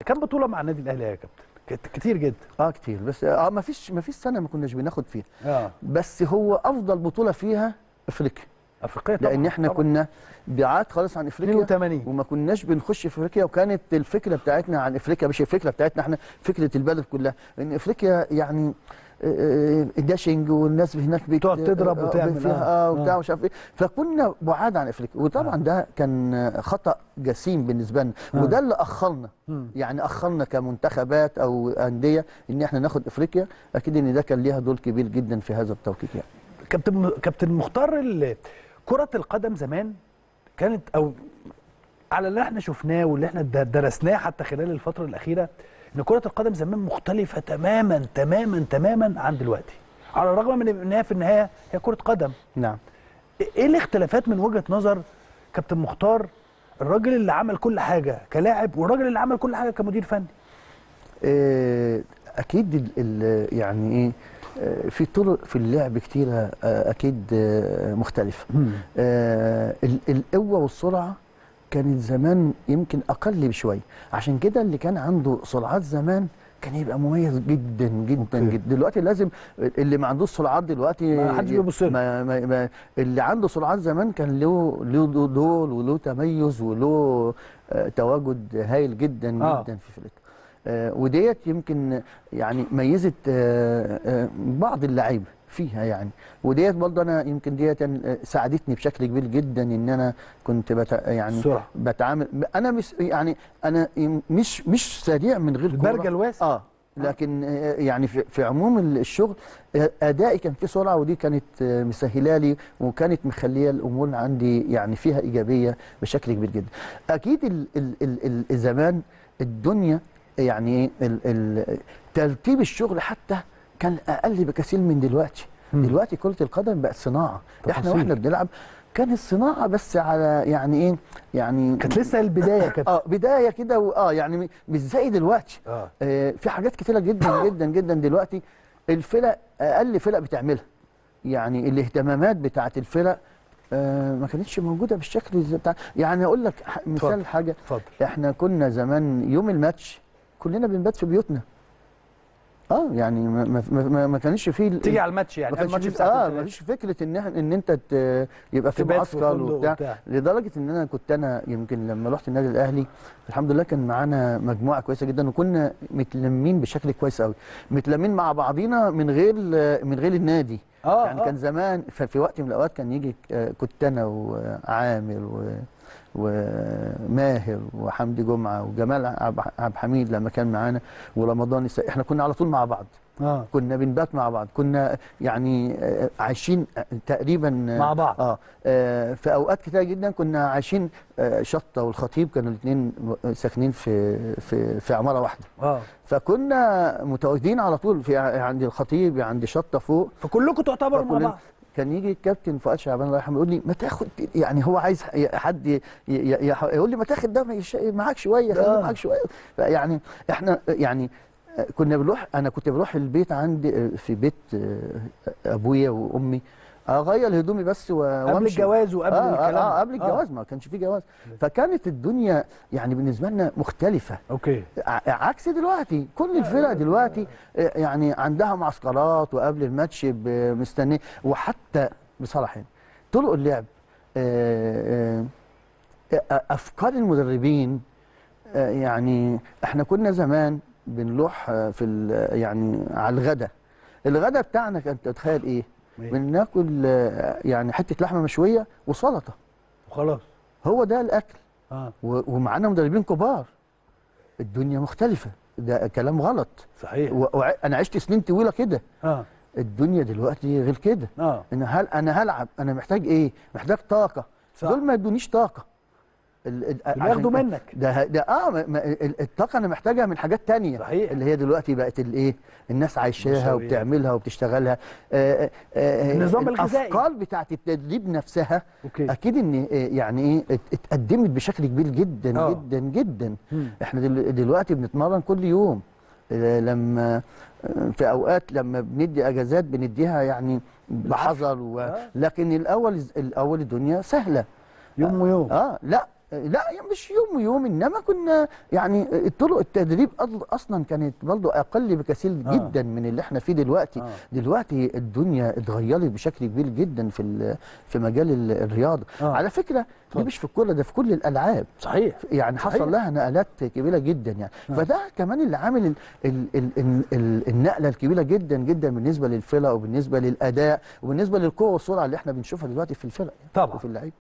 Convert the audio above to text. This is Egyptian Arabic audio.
كم بطوله مع النادي الاهلي يا كابتن كت- كتير جدا اه كتير بس اه ما فيش ما فيش سنه ما كناش بناخد فيها اه بس هو افضل بطوله فيها افريقيا افريقيا طبعا لان احنا طبعاً. كنا بعاد خالص عن افريقيا 82 وما كناش بنخش افريقيا وكانت الفكره بتاعتنا عن افريقيا مش الفكره بتاعتنا احنا فكره البلد كلها ان افريقيا يعني آه، آه، داشنج والناس هناك بت- تقعد تضرب آه، وتعمل، فيها آه. اه وبتاع آه. مش عارف ايه فكنا بعاد عن افريقيا وطبعا ده كان خطا جسيم بالنسبه لنا آه. وده اللي اخرنا مم. يعني اخرنا كمنتخبات او انديه ان احنا ناخد افريقيا اكيد ان ده كان ليها دور كبير جدا في هذا التوقيت يعني كابتن كابتن مختار ال- كرة القدم زمان كانت او على اللي احنا شفناه واللي احنا د- درسناه حتى خلال الفترة الأخيرة ان كرة القدم زمان مختلفة تماما تماما تماما عن دلوقتي على الرغم من انها في النهاية هي كرة قدم نعم ايه الاختلافات من وجهة نظر كابتن مختار الراجل اللي عمل كل حاجة كلاعب والراجل اللي عمل كل حاجة كمدير فني آه، اكيد ال- ال- يعني ايه آه، في طرق في اللعب كتيره آه، اكيد آه، مختلفه آه، ال- القوه والسرعه كانت زمان يمكن اقل بشويه عشان كده اللي كان عنده سرعات زمان كان يبقى مميز جدا جدا أوكي. جدا دلوقتي لازم اللي ما عندوش سرعات دلوقتي ما حدش بيبص له. ما ما ما اللي عنده سرعات زمان كان له له دول وله تميز وله آه، تواجد هايل جدا آه. جدا في افريقيا آه، وديت يمكن يعني ميزت آه، آه، بعض اللعيبه فيها يعني وديت برضه انا يمكن ديت يعني آه، ساعدتني بشكل كبير جدا ان انا كنت بت يعني السرعة. بتعامل انا مش يعني انا مش مش سريع من غير كورة. البرجة الواسع. اه لكن آه، يعني في, في عموم الشغل آه، ادائي كان فيه سرعه ودي كانت آه، مسهله لي وكانت مخليه الامور عندي يعني فيها ايجابيه بشكل كبير جدا. اكيد ال ال ال ال زمان الدنيا يعني ال ال ترتيب الشغل حتى كان اقل بكثير من دلوقتي. مم. دلوقتي كره القدم بقت صناعه احنا تفاصيل. واحنا بنلعب كانت صناعه بس على يعني ايه يعني كانت لسه البداية كابتن اه بدايه كده و- اه يعني م- مش زي دلوقتي اه آه في حاجات كتيره جدا جدا جدا دلوقتي الفرق اقل فرق بتعملها يعني الاهتمامات بتاعت الفرق آه ما كانتش موجوده بالشكل زي بتاع يعني اقول لك ح- مثال اتفضل. حاجه اتفضل احنا كنا زمان يوم الماتش كلنا بنبات في بيوتنا اه يعني ما ما ما, ما كانش فيه ال- تيجي على الماتش يعني ما كانش الماتش فيه بساعتين اه تلاتة. ما فيش فكره ان احنا ان انت ت- يبقى في تبات في معسكر فندق وبتاع وبتاع. لدرجه ان انا كنت انا يمكن لما رحت النادي الاهلي الحمد لله كان معانا مجموعه كويسه جدا وكنا متلمين بشكل كويس قوي متلمين مع بعضينا من غير من غير النادي آه، يعني آه. كان زمان ف- في وقت من الاوقات كان يجي آه، كنت انا وعامر و وماهر وحمدي جمعه وجمال عبد عبد الحميد لما كان معانا ورمضان الس... احنا كنا على طول مع بعض اه كنا بنبات مع بعض كنا يعني آه، عايشين آه، تقريبا آه، مع بعض. اه آه، في اوقات كتير جدا كنا عايشين آه، شطه والخطيب كانوا الاثنين ساكنين في في في عماره واحده اه فكنا متواجدين على طول في ع- عند الخطيب عند شطه فوق فكلكم تعتبروا مع فكلنا- بعض كان يجي الكابتن فؤاد شعبان الله يرحمه يقول لي ما تاخد يعني هو عايز حد ي- ي- ي- يقول لي ما تاخد ده ما يش- معاك شويه خليه آه. معاك شويه يعني احنا يعني كنا بنروح انا كنت بروح البيت عندي في بيت ابويا وامي اغير هدومي بس و- قبل وامشي الجواز وقبل آه الكلام آه, ده. آه قبل الجواز ما كانش في جواز فكانت الدنيا يعني بالنسبه لنا مختلفه اوكي ع- عكس دلوقتي كل الفرق دلوقتي آه، يعني عندها معسكرات وقبل الماتش ب- مستنيه وحتى بصراحه يعني طرق اللعب آه، آه، آه، افكار المدربين آه، يعني احنا كنا زمان بنروح آه، في ال- يعني على الغدا الغدا بتاعنا كنت تتخيل ايه إيه؟ بناكل آه، يعني حته لحمه مشويه وسلطه وخلاص هو ده الاكل اه و- ومعانا مدربين كبار الدنيا مختلفة ده كلام غلط صحيح وانا عشت سنين طويلة كده اه الدنيا دلوقتي غير كده اه ان هل انا هلعب انا محتاج ايه محتاج طاقة صح. دول ما يدونيش طاقة ال- ال- دول ياخدوا عشان- منك. ده ده اه ما- ما- ال- الطاقة انا محتاجها من حاجات تانية صحيح. اللي هي دلوقتي بقت الايه الناس عايشاها نشويات. وبتعملها وبتشتغلها آه آه النظام الغذائي. الافكار بتاعت التدريب نفسها اوكي اكيد ان آه، يعني ايه ات- اتقدمت بشكل كبير جدا آه. جدا جدا مم. احنا دل- دلوقتي بنتمرن كل يوم آه، لما آه، في اوقات لما بندي اجازات بنديها يعني بحذر و... آه. لكن الاول الاول الدنيا سهله يوم ويوم اه لا لا يعني مش يوم ويوم انما كنا يعني طرق التدريب أض- اصلا كانت برضو اقل بكثير آه. جدا من اللي احنا فيه دلوقتي آه. دلوقتي الدنيا اتغيرت بشكل كبير جدا في ال- في مجال ال- الرياضه آه. على فكره دي اتفضل. مش في الكوره ده في كل الالعاب صحيح يعني صحيح. حصل لها نقلات كبيره جدا يعني آه. فده كمان اللي عامل ال ال ال ال ال النقله الكبيره جدا جدا بالنسبه للفرق وبالنسبه للاداء وبالنسبه للقوه والسرعه اللي احنا بنشوفها دلوقتي في الفرق طبعا وفي اللعيبه